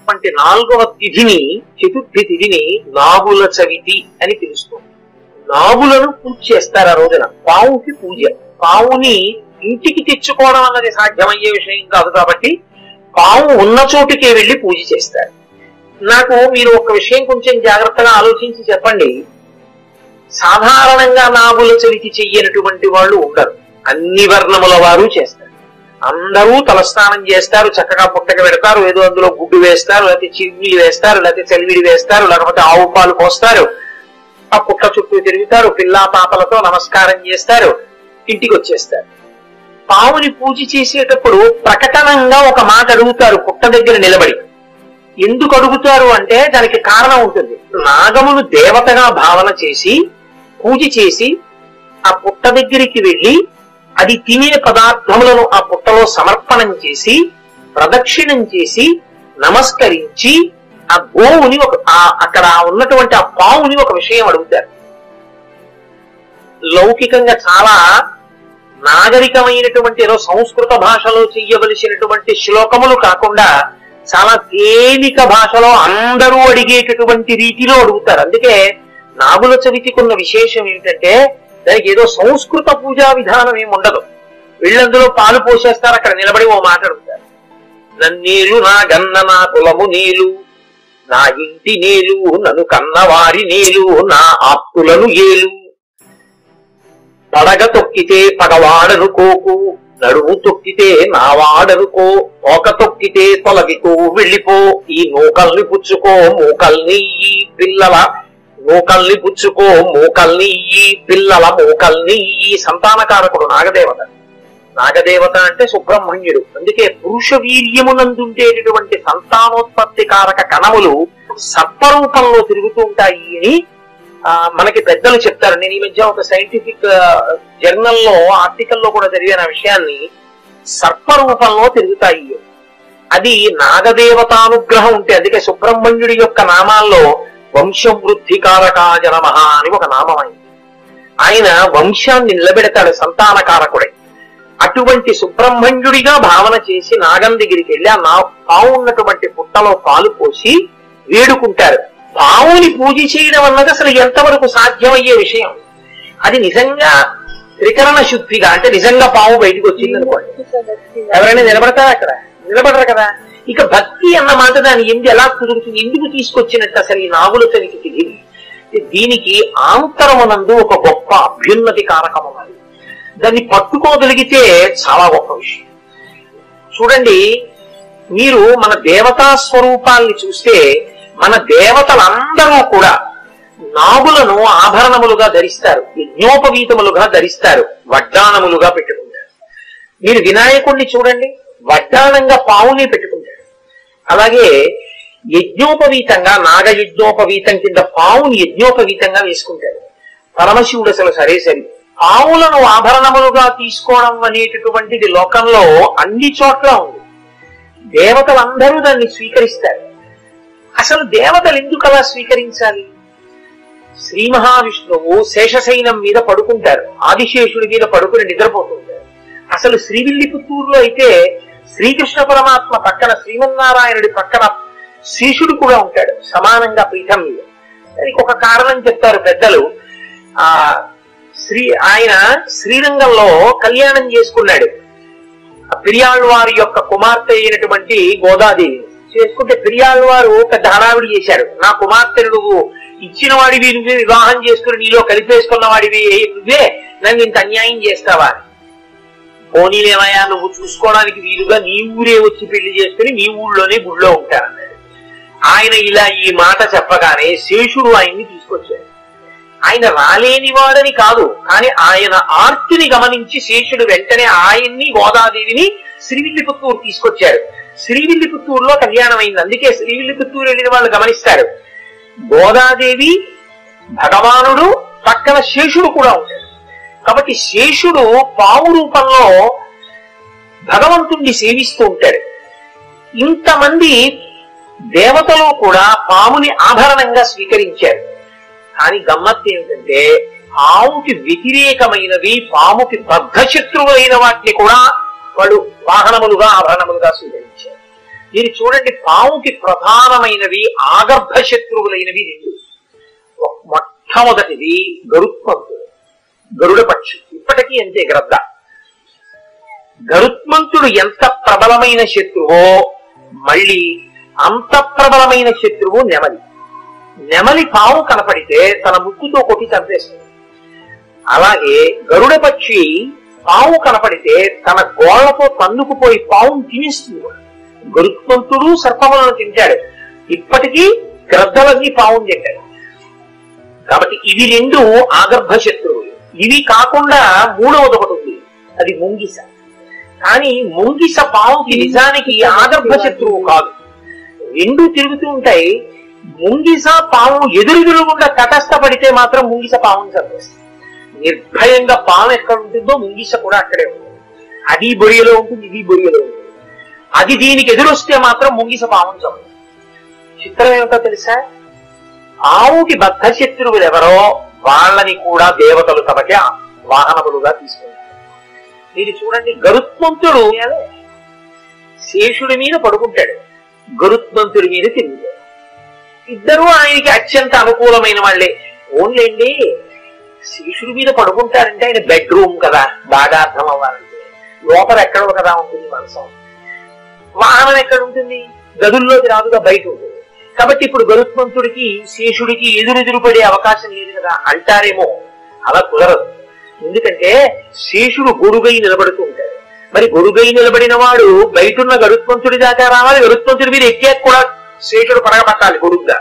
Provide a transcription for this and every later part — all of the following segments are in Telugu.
వచ్చేటటువంటి నాలుగవ తిథిని చతుర్థి తిథిని నాగుల చవితి అని పిలుస్తుంది నాగులను పూజ చేస్తారు ఆ రోజున పావుకి పూజ పావుని ఇంటికి తెచ్చుకోవడం అన్నది సాధ్యమయ్యే విషయం కాదు కాబట్టి పావు ఉన్న చోటుకే వెళ్లి పూజ చేస్తారు నాకు మీరు ఒక విషయం కొంచెం జాగ్రత్తగా ఆలోచించి చెప్పండి సాధారణంగా నాగుల చవితి చెయ్యనటువంటి వాళ్ళు ఉండరు అన్ని వర్ణముల వారు చేస్తారు అందరూ తలస్నానం చేస్తారు చక్కగా పుట్టక పెడతారు ఏదో అందులో గుడ్డు వేస్తారు లేకపోతే చిమ్మిలి వేస్తారు లేకపోతే చెలివిడి వేస్తారు లేకపోతే ఆవు పాలు పోస్తారు ఆ పుట్ట చుట్టూ తిరుగుతారు పిల్లా పాపలతో నమస్కారం చేస్తారు ఇంటికి వచ్చేస్తారు పావుని పూజ చేసేటప్పుడు ప్రకటనంగా ఒక మాట అడుగుతారు పుట్ట దగ్గర నిలబడి ఎందుకు అడుగుతారు అంటే దానికి కారణం ఉంటుంది నాగమును దేవతగా భావన చేసి పూజ చేసి ఆ పుట్ట దగ్గరికి వెళ్ళి అది తినే పదార్థములను ఆ పుట్టలో సమర్పణం చేసి ప్రదక్షిణం చేసి నమస్కరించి ఆ గోవుని ఒక ఆ- అక్కడ ఉన్నటువంటి ఆ పావుని ఒక విషయం అడుగుతారు లౌకికంగా చాలా నాగరికమైనటువంటి ఏదో సంస్కృత భాషలో చెయ్యవలసినటువంటి శ్లోకములు కాకుండా చాలా తేలిక భాషలో అందరూ అడిగేటటువంటి రీతిలో అడుగుతారు అందుకే నాగుల చవితికి ఉన్న విశేషం ఏమిటంటే దానికి ఏదో సంస్కృత పూజా విధానం ఏమి ఉండదు వీళ్ళందులో పాలు పోసేస్తారు అక్కడ నిలబడి ఓ మాట అడుగుతారు నన్నీలు నా గన్న నా కులము నీలు నా ఇంటి నీలు నన్ను కన్నవారి నీలు నా ఆప్తులను ఏలు పడగ తొక్కితే పగవాడనుకోకు నడుము తొక్కితే నావాడనుకో ఒక తొక్కితే తొలగికో వెళ్ళిపో ఈ నూకల్ని పుచ్చుకో మూకల్ని ఈ పిల్లల నూకల్ని పుచ్చుకో మూకల్ని ఈ పిల్లల మూకల్ని ఈ సంతానకారకుడు నాగదేవత నాగదేవత అంటే సుబ్రహ్మణ్యుడు అందుకే పురుష వీర్యమునందుండేటటువంటి సంతానోత్పత్తి కారక కణములు సర్పరూపంలో తిరుగుతూ ఉంటాయి అని ఆ, మనకి పెద్దలు చెప్తారు నేను ఈ మధ్య ఒక సైంటిఫిక్ జర్నల్లో ఆర్టికల్లో కూడా చదివిన విషయాన్ని సర్ప రూపంలో తిరుగుతాయి అది నాగదేవతానుగ్రహం ఉంటే అందుకే సుబ్రహ్మణ్యుడి యొక్క నామాల్లో వంశవృద్ధి కారకాజ నమః అని ఒక నామం అయింది ఆయన వంశాన్ని నిలబెడతాడు సంతానకారకుడై అటువంటి సుబ్రహ్మణ్యుడిగా భావన చేసి నాగం దగ్గరికి వెళ్ళి ఆ నా పావు ఉన్నటువంటి పుట్టలో పాలు పోసి వేడుకుంటారు పావుని పూజ చేయడం అన్నది అసలు ఎంతవరకు సాధ్యమయ్యే విషయం అది నిజంగా త్రికరణ శుద్ధిగా అంటే నిజంగా పావు బయటకు వచ్చింది అనుకోండి ఎవరైనా నిలబడతారా అక్కడ నిలబడరు కదా ఇక భక్తి అన్న మాట దాని ఎందు ఎలా కుదురుతుంది ఎందుకు తీసుకొచ్చినట్టు అసలు ఈ నాగుల చవికి తెలియదు దీనికి ఆంతరమునందు ఒక గొప్ప అభ్యున్నతి కారకం ఉన్నది దాన్ని పట్టుకోగలిగితే చాలా గొప్ప విషయం చూడండి మీరు మన దేవతా స్వరూపాల్ని చూస్తే మన దేవతలందరూ కూడా నాగులను ఆభరణములుగా ధరిస్తారు యజ్ఞోపవీతములుగా ధరిస్తారు వడ్డాణములుగా పెట్టుకుంటారు మీరు వినాయకుడిని చూడండి వడ్డాణంగా పావుని పెట్టుకుంటాడు అలాగే యజ్ఞోపవీతంగా నాగ యజ్ఞోపవీతం కింద పావుని యజ్ఞోపవీతంగా వేసుకుంటాడు పరమశివుడు అసలు సరే సరి పావులను ఆభరణములుగా తీసుకోవడం అనేటటువంటిది లోకంలో అన్ని చోట్ల ఉంది దేవతలందరూ దాన్ని స్వీకరిస్తారు అసలు దేవతలు ఎందుకు అలా స్వీకరించాలి శ్రీ మహావిష్ణువు శేషశైనం మీద పడుకుంటారు ఆదిశేషుడి మీద పడుకుని నిద్రపోతుంటారు అసలు శ్రీవిల్లిపుత్తూరులో అయితే శ్రీకృష్ణ పరమాత్మ పక్కన శ్రీమన్నారాయణుడి పక్కన శేషుడు కూడా ఉంటాడు సమానంగా పీఠం మీద దానికి ఒక కారణం చెప్తారు పెద్దలు ఆ శ్రీ ఆయన శ్రీరంగంలో కళ్యాణం చేసుకున్నాడు ఆ పెరియాళ్ళవారి యొక్క కుమార్తె అయినటువంటి గోదాదేవి చేసుకుంటే పెరియాళ్ళవారు పెద్ద హడావిడి చేశారు నా కుమార్తెను నువ్వు ఇచ్చిన వాడివి నువ్వే వివాహం చేసుకుని నీలో కలిపేసుకున్న వాడివి నువ్వే నన్ను ఇంత అన్యాయం చేస్తావా పోనీలేమయ్యా నువ్వు చూసుకోవడానికి వీలుగా నీ ఊరే వచ్చి పెళ్లి చేసుకుని నీ ఊళ్ళోనే గుళ్ళో ఉంటానన్నాడు ఆయన ఇలా ఈ మాట చెప్పగానే శేషుడు ఆయన్ని తీసుకొచ్చాడు ఆయన రాలేని వాడని కాదు కానీ ఆయన ఆర్తిని గమనించి శేషుడు వెంటనే ఆయన్ని గోదాదేవిని శ్రీవిల్లిపుత్తూరు తీసుకొచ్చాడు శ్రీవిల్లిపుత్తూరులో కళ్యాణం అయింది అందుకే శ్రీవిల్లిపుత్తూరు వెళ్ళిన వాళ్ళు గమనిస్తారు గోదాదేవి భగవానుడు పక్కన శేషుడు కూడా ఉంటాడు కాబట్టి శేషుడు పావు రూపంలో భగవంతుణ్ణి సేవిస్తూ ఉంటాడు ఇంతమంది దేవతలు కూడా పాముని ఆభరణంగా స్వీకరించారు కానీ గమ్మత్తు ఏమిటంటే పాముకి వ్యతిరేకమైనవి పాముకి బద్ధశత్రువులైన వాటిని కూడా వాళ్ళు వాహనములుగా ఆభరణములుగా స్వీకరించారు మీరు చూడండి పావుకి ప్రధానమైనవి ఆగర్భ శత్రువులైనవి రెండు మొట్టమొదటిది గరుత్మంతుడు గరుడ పక్షి ఇప్పటికీ అంతే గ్రద్ద గరుత్మంతుడు ఎంత ప్రబలమైన శత్రువో మళ్ళీ అంత ప్రబలమైన శత్రువు నెమలి నెమలి పాము కనపడితే తన ముక్కుతో కొట్టి చంపేస్తుంది అలాగే గరుడ పక్షి పాము కనపడితే తన గోళ్లతో తన్నుకుపోయి పావును తినేస్తుంది కూడా. గరుత్మంతుడు సర్పములను తింటాడు ఇప్పటికీ గ్రద్దలన్నీ పావును తింటాడు కాబట్టి ఇవి రెండు ఆగర్భ శత్రువులు ఇవి కాకుండా మూడవది ఒకటి ఉంది అది ముంగిస కానీ ముంగిస పావుకి నిజానికి ఆగర్భ శత్రువు కాదు రెండు తిరుగుతూ ఉంటాయి ముంగిస పాము ఎదురెదురుగుండా తటస్థపడితే మాత్రం ముంగిస పావును చంపేస్తుంది నిర్భయంగా పాము ఎక్కడ ఉంటుందో ముంగిస కూడా అక్కడే ఉంటుంది అది బొరియలో ఉంటుంది ఇది బొరియలో ఉంటుంది అది దీనికి ఎదురొస్తే మాత్రం ముంగిస పావును చంపదు చిత్రం ఏమిటో తెలుసా ఆవుకి బద్ధ శత్రువులు ఎవరో వాళ్ళని కూడా దేవతలు తమకి వాహనములుగా తీసుకుంటారు మీరు చూడండి గరుత్మంతుడు శేషుడి మీద పడుకుంటాడు గరుత్మంతుడి మీద తిరుగుతాడు ఇద్దరూ ఆయనకి అత్యంత అనుకూలమైన వాళ్ళే ఓన్లేండి శేషుడి మీద పడుకుంటారంటే ఆయన బెడ్రూమ్ కదా బాగా అర్థం అవ్వాలంటే లోపల ఎక్కడో కదా ఉంటుంది మనసం వాహనం ఎక్కడ ఉంటుంది గదుల్లోకి రాదుగా బయట ఉంటుంది కాబట్టి ఇప్పుడు గరుత్మంతుడికి శేషుడికి ఎదురెదురు పడే అవకాశం లేదు కదా అంటారేమో అలా కుదరదు ఎందుకంటే శేషుడు గొడుగై నిలబడుతూ ఉంటాడు మరి గొడుగై నిలబడిన వాడు బయటున్న గరుత్మంతుడి దాకా రావాలి గరుత్మంతుడి మీద ఎక్కాక కూడా శేషుడు పడగబట్టాలి గొడుగ్గా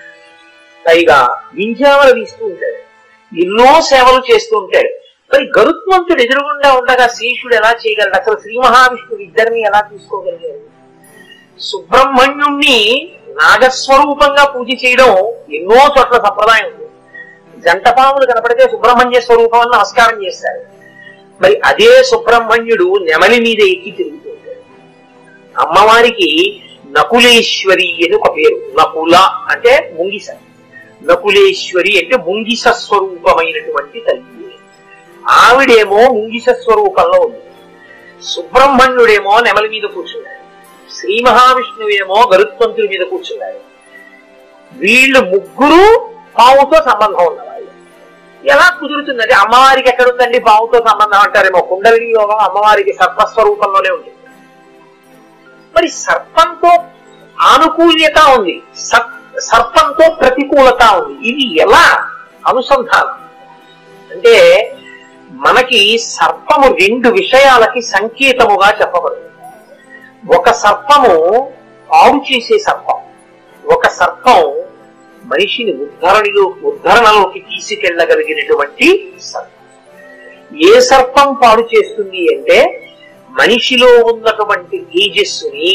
పైగా వింజావలు వీస్తూ ఉంటాడు ఎన్నో సేవలు చేస్తూ ఉంటాడు మరి గరుత్మంతుడు ఎదురుగుండా ఉండగా శేషుడు ఎలా చేయగలడు అసలు శ్రీ మహావిష్ణువు ఇద్దరిని ఎలా తీసుకోగలిగాడు సుబ్రహ్మణ్యుణ్ణి నాగస్వరూపంగా పూజ చేయడం ఎన్నో చోట్ల సంప్రదాయం ఉంది జంట పాములు కనపడితే సుబ్రహ్మణ్య స్వరూపం అని నమస్కారం చేస్తారు మరి అదే సుబ్రహ్మణ్యుడు నెమలి మీద ఎక్కి తిరుగుతూ ఉంటాడు అమ్మవారికి నకులేశ్వరి అని ఒక పేరు నకుల అంటే ముంగిస నకులేశ్వరి అంటే ముంగిస స్వరూపమైనటువంటి తల్లి ఆవిడేమో ముంగిస స్వరూపంలో ఉంది సుబ్రహ్మణ్యుడేమో నెమలి మీద కూర్చున్నాడు శ్రీ మహావిష్ణువేమో గరుత్మంతుడి మీద కూర్చున్నాడు వీళ్ళు ముగ్గురు పావుతో సంబంధం ఉన్నవాళ్ళు ఎలా కుదురుతుందండి అమ్మవారికి ఎక్కడుందండి పావుతో సంబంధం అంటారేమో కుండలిని యోగం అమ్మవారికి సర్పస్వరూపంలోనే ఉంది మరి సర్పంతో ఆనుకూల్యత ఉంది సర్- సర్పంతో ప్రతికూలత ఉంది ఇది ఎలా అనుసంధానం అంటే మనకి సర్పము రెండు విషయాలకి సంకేతముగా చెప్పబడింది ఒక సర్పము పాడు చేసే సర్పం ఒక సర్పం మనిషిని ఉద్ధరణిలో ఉద్ధరణలోకి తీసుకెళ్లగలిగినటువంటి సర్పం ఏ సర్పం పాడు చేస్తుంది అంటే మనిషిలో ఉన్నటువంటి తేజస్సుని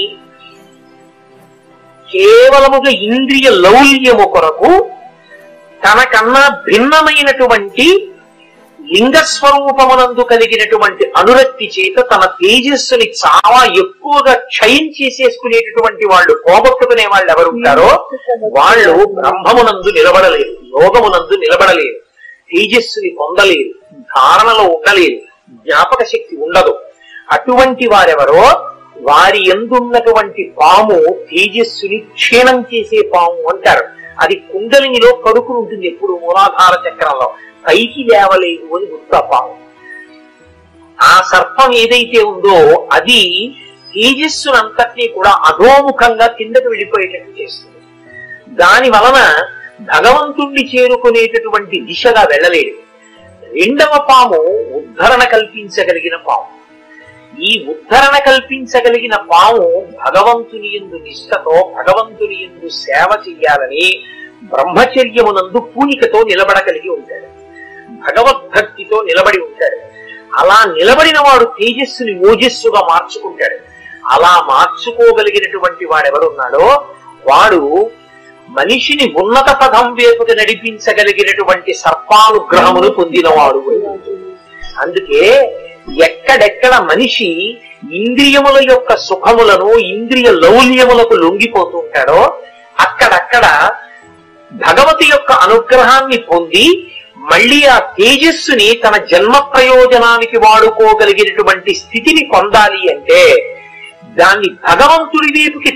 కేవలముగా ఇంద్రియ లౌల్యము కొరకు తనకన్నా భిన్నమైనటువంటి లింగ స్వరూపమునందు కలిగినటువంటి అనురక్తి చేత తన తేజస్సుని చాలా ఎక్కువగా క్షయం చేసేసుకునేటటువంటి వాళ్ళు పోగొట్టుకునే వాళ్ళు ఎవరు ఉంటారో వాళ్ళు బ్రహ్మమునందు నిలబడలేరు యోగమునందు నిలబడలేరు తేజస్సుని పొందలేరు ధారణలో ఉండలేరు జ్ఞాపక శక్తి ఉండదు అటువంటి వారెవరో వారి ఎందున్నటువంటి పాము తేజస్సుని క్షీణం చేసే పాము అంటారు అది కుండలినిలో కడుకుని ఉంటుంది ఎప్పుడు మూలాధార చక్రంలో పైకి లేవలేదు అని గుర్తు ఆ పాము ఆ సర్పం ఏదైతే ఉందో అది తేజస్సునంతటినీ కూడా అధోముఖంగా కిందకు వెళ్ళిపోయేటట్టు చేస్తుంది దాని వలన భగవంతుణ్ణి చేరుకునేటటువంటి దిశగా వెళ్ళలేడు రెండవ పాము ఉద్ధరణ కల్పించగలిగిన పాము ఈ ఉద్ధరణ కల్పించగలిగిన పాము భగవంతుని ఎందు నిష్ఠతో భగవంతుని ఎందు సేవ చెయ్యాలని బ్రహ్మచర్యమునందు పూనికతో నిలబడగలిగి ఉంటాడు భగవద్భక్తితో నిలబడి ఉంటాడు అలా నిలబడిన వాడు తేజస్సుని ఓజస్సుగా మార్చుకుంటాడు అలా మార్చుకోగలిగినటువంటి వాడెవరున్నాడో వాడు మనిషిని ఉన్నత పదం వైపుకి నడిపించగలిగినటువంటి సర్పానుగ్రహమును పొందినవాడు అందుకే ఎక్కడెక్కడ మనిషి ఇంద్రియముల యొక్క సుఖములను ఇంద్రియ లౌల్యములకు లొంగిపోతూ ఉంటాడో అక్కడక్కడ భగవతి యొక్క అనుగ్రహాన్ని పొంది మళ్ళీ ఆ తేజస్సుని తన జన్మ ప్రయోజనానికి వాడుకోగలిగినటువంటి స్థితిని పొందాలి అంటే దాన్ని భగవంతుడి వైపుకి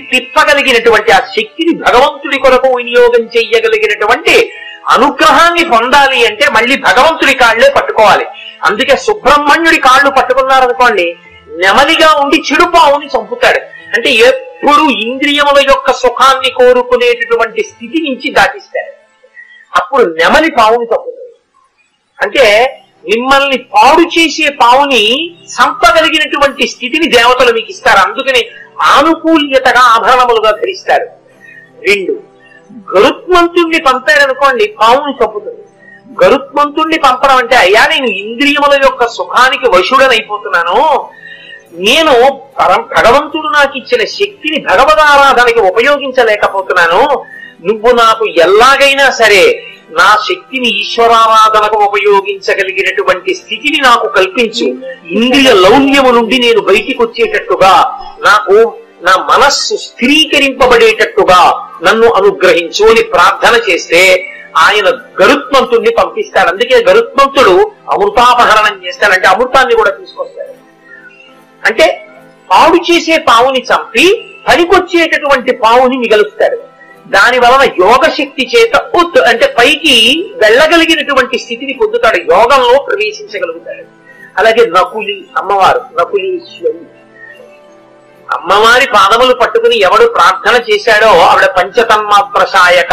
తిప్పగలిగినటువంటి ఆ శక్తిని భగవంతుడి కొరకు వినియోగం చెయ్యగలిగినటువంటి అనుగ్రహాన్ని పొందాలి అంటే మళ్ళీ భగవంతుడి కాళ్లే పట్టుకోవాలి అందుకే సుబ్రహ్మణ్యుడి కాళ్ళు పట్టుకున్నారనుకోండి నెమలిగా ఉండి చెడు పావుని చంపుతాడు అంటే ఎప్పుడు ఇంద్రియముల యొక్క సుఖాన్ని కోరుకునేటటువంటి స్థితి నుంచి దాటిస్తాడు అప్పుడు నెమలి పావుని చంపుతాడు అంటే మిమ్మల్ని పాడు చేసే పావుని చంపగలిగినటువంటి స్థితిని దేవతలు మీకు ఇస్తారు అందుకని ఆనుకూల్యతగా ఆభరణములుగా ధరిస్తారు రెండు గరుత్మంతుణ్ణి పంపారనుకోండి పావుని చంపుతుంది గరుత్మంతుణ్ణి పంపడం అంటే అయ్యా నేను ఇంద్రియముల యొక్క సుఖానికి వశుడనైపోతున్నాను నేను పరం భగవంతుడు నాకు ఇచ్చిన శక్తిని భగవదారాధనకి ఉపయోగించలేకపోతున్నాను నువ్వు నాకు ఎలాగైనా సరే నా శక్తిని ఈశ్వరారాధనకు ఉపయోగించగలిగినటువంటి స్థితిని నాకు కల్పించు ఇంద్రియ లౌల్యము నుండి నేను బయటికి వచ్చేటట్టుగా నాకు నా మనస్సు స్థిరీకరింపబడేటట్టుగా నన్ను అనుగ్రహించు అని ప్రార్థన చేస్తే ఆయన గరుత్మంతుణ్ణి పంపిస్తాడు అందుకే గరుత్మంతుడు అమృతాపహరణం చేస్తాడంటే అమృతాన్ని కూడా తీసుకొస్తాడు అంటే పాడు చేసే పావుని చంపి పనికొచ్చేటటువంటి పావుని మిగలుస్తాడు దాని వలన యోగ శక్తి చేత ఉత్ అంటే పైకి వెళ్ళగలిగినటువంటి స్థితిని పొందుతాడు యోగంలో ప్రవేశించగలుగుతాడు అలాగే నకులి అమ్మవారు నకులీశ్వరి అమ్మవారి పాదములు పట్టుకుని ఎవడు ప్రార్థన చేశాడో ఆవిడ పంచతన్మాత్ర సాయక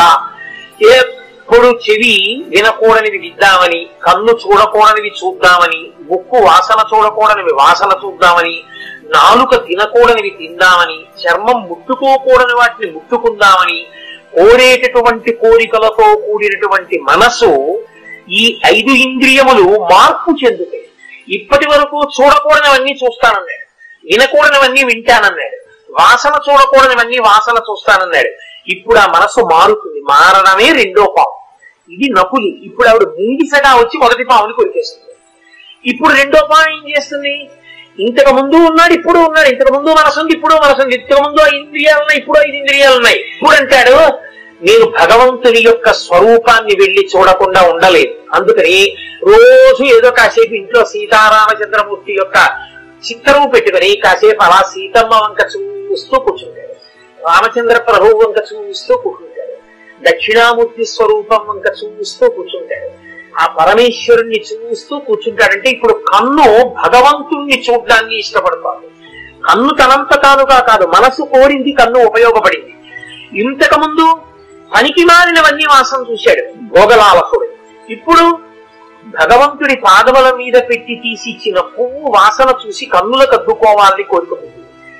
ఎప్పుడు చెవి వినకూడనివి విద్దామని కన్ను చూడకూడనివి చూద్దామని ముక్కు వాసన చూడకూడనివి వాసన చూద్దామని నాలుక తినకూడనివి తిందామని చర్మం ముట్టుకోకూడని వాటిని ముట్టుకుందామని కోరేటటువంటి కోరికలతో కూడినటువంటి మనసు ఈ ఐదు ఇంద్రియములు మార్పు చెందుతాయి ఇప్పటి వరకు చూడకూడనివన్నీ చూస్తానన్నాడు వినకూడనివన్నీ వింటానన్నాడు వాసన చూడకూడనివన్నీ వాసన చూస్తానన్నాడు ఇప్పుడు ఆ మనసు మారుతుంది మారడమే రెండో పాము ఇది నకులి ఇప్పుడు ఆవిడ ముంగిసగా వచ్చి మొదటి పాముని కొరికేస్తుంది ఇప్పుడు రెండో పాము ఏం చేస్తుంది ఇంతకు ముందు ఉన్నాడు ఇప్పుడు ఉన్నాడు ఇంతకు ముందు మనసు ఉంది ఇప్పుడు మనసు ఉంది ఇంతకు ముందు ఐదు ఇంద్రియాలు ఉన్నాయి ఇప్పుడు ఐదు ఇంద్రియాలు ఉన్నాయి ఇప్పుడు అంటాడు నేను భగవంతుని యొక్క స్వరూపాన్ని వెళ్లి చూడకుండా ఉండలేదు అందుకని రోజు ఏదో కాసేపు ఇంట్లో సీతారామచంద్రమూర్తి యొక్క చిత్రము పెట్టుకుని కాసేపు అలా సీతమ్మ వంక చూస్తూ కూర్చుంటాడు రామచంద్ర ప్రభువు వంక చూస్తూ కూర్చుంటాడు దక్షిణామూర్తి స్వరూపం వంక చూస్తూ కూర్చుంటాడు ఆ పరమేశ్వరుణ్ణి చూస్తూ కూర్చుంటాడంటే ఇప్పుడు కన్ను భగవంతుణ్ణి చూడ్డాన్ని ఇష్టపడతాడు కన్ను తనంత తానుగా కాదు మనసు కోరింది కన్ను ఉపయోగపడింది ఇంతకు ముందు పనికి మారినవన్నీ వాసన చూశాడు భోగలాలకుడు ఇప్పుడు భగవంతుడి పాదముల మీద పెట్టి తీసి ఇచ్చిన పువ్వు వాసన చూసి కన్నులకు అద్దుకోవాలని కోరుకుంటుంది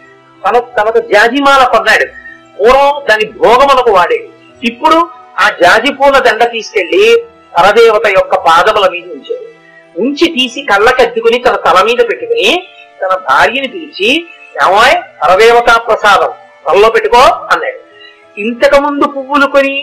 తన తనకు జాజిమాల కొన్నాడు పూర్వం దాని భోగములకు వాడాడు ఇప్పుడు ఆ జాజి పూల దండ తీసుకెళ్లి పరదేవత యొక్క పాదముల మీద ఉంచాడు ఉంచి తీసి కళ్ళకద్దుకుని తన తల మీద పెట్టుకుని తన భార్యని పిలిచి ఏమాయ్ పరదేవతా ప్రసాదం తలలో పెట్టుకో అన్నాడు ఇంతకు ముందు పువ్వులు కొని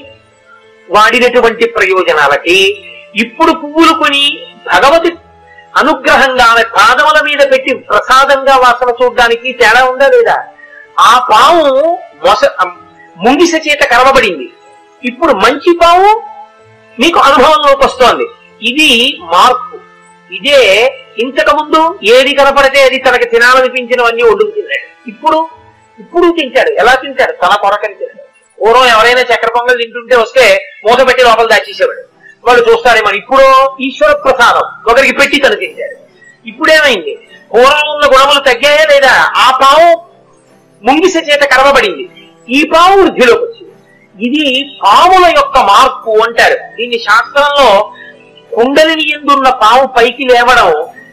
వాడినటువంటి ప్రయోజనాలకి ఇప్పుడు పువ్వులు కొని భగవతి అనుగ్రహంగా ఆమె పాదముల మీద పెట్టి ప్రసాదంగా వాసన చూడడానికి తేడా ఉందా లేదా ఆ పాము మొస ముంగిస చేత కరవబడింది ఇప్పుడు మంచి పాము మీకు అనుభవంలోకి వస్తోంది ఇది మార్పు ఇదే ఇంతకు ముందు ఏది కనపడితే అది తనకి తినాలనిపించినవన్నీ వండుకు తిన్నాడు ఇప్పుడు ఇప్పుడు తింటాడు ఎలా తింటాడు తన కొరకని తిన్నాడు పూర్వం ఎవరైనా చక్కెర పొంగల్ తింటుంటే వస్తే మూత పెట్టి లోపల దాచేసేవాడు వాళ్ళు చూస్తారేమో ఇప్పుడు ఈశ్వర ప్రసాదం ఒకరికి పెట్టి తను తింటాడు ఇప్పుడేమైంది పూర్వం ఉన్న గుణములు తగ్గాయా లేదా ఆ పాము ముంగిస చేత కరవబడింది ఈ పాము వృద్ధిలోకి వచ్చింది ఇది పాముల యొక్క మార్పు అంటారు దీన్ని శాస్త్రంలో కుండలిని ఎందున్న పాము పైకి లేవడం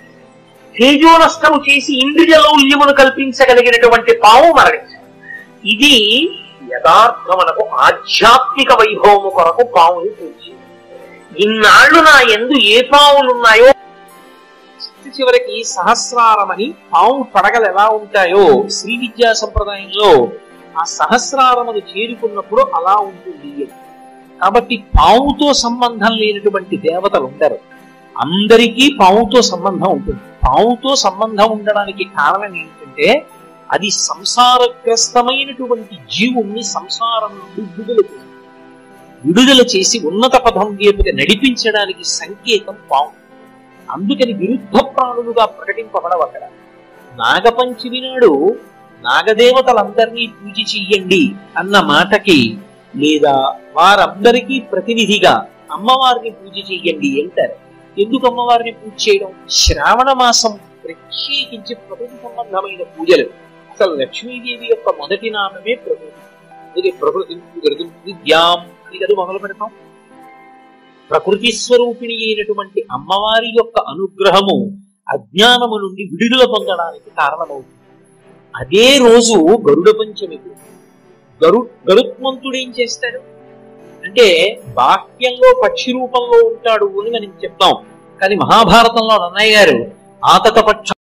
తేజోనష్టము చేసి ఇంద్రియ లౌల్యమును కల్పించగలిగినటువంటి పాము మరణించారు ఇది యథార్థమునకు ఆధ్యాత్మిక వైభవము కొరకు పాముని పూజి ఇన్నాళ్లు నా ఎందు ఏ పావులున్నాయో చిట్ట చివరికి సహస్రారమని పాము పడగలు ఎలా ఉంటాయో శ్రీ విద్యా సంప్రదాయంలో ఆ సహస్రారమును చేరుకున్నప్పుడు అలా ఉంటుంది అని. కాబట్టి పావుతో సంబంధం లేనటువంటి దేవతలు ఉండరు అందరికీ పావుతో సంబంధం ఉంటుంది పావుతో సంబంధం ఉండడానికి కారణం ఏంటంటే అది సంసారగ్రస్తమైనటువంటి జీవుణ్ణి సంసారం నుండి విడుదల చేస్తుంది విడుదల చేసి ఉన్నత పదం వైపుకి నడిపించడానికి సంకేతం పాము అందుకని విరుద్ధ ప్రాణులుగా ప్రకటింపబడవు అక్కడ నాగపంచమి నాడు నాగదేవతలందరినీ పూజ చెయ్యండి అన్న మాటకి లేదా వారందరికీ ప్రతినిధిగా అమ్మవారిని పూజ చెయ్యండి అంటారు ఎందుకు అమ్మవారిని పూజ చేయడం శ్రావణ మాసం ప్రత్యేకించి ప్రకృతి సంబంధమైన పూజలు అసలు లక్ష్మీదేవి యొక్క మొదటి నామమే ప్రకృతి అందుకే ప్రకృతి ప్రకృతి విద్యాం అని కదా మొదలు పెడతాం ప్రకృతి స్వరూపిణి అయినటువంటి అమ్మవారి యొక్క అనుగ్రహము అజ్ఞానము నుండి విడుదల పొందడానికి కారణమవుతుంది అదే రోజు గరుడ పంచమికు గరు గరుత్మంతుడు ఏం చేస్తాడు అంటే బాహ్యంలో పక్షి రూపంలో ఉంటాడు అని మనం చెప్తాం కానీ మహాభారతంలో నన్నయ్య గారు ఆతక పక్ష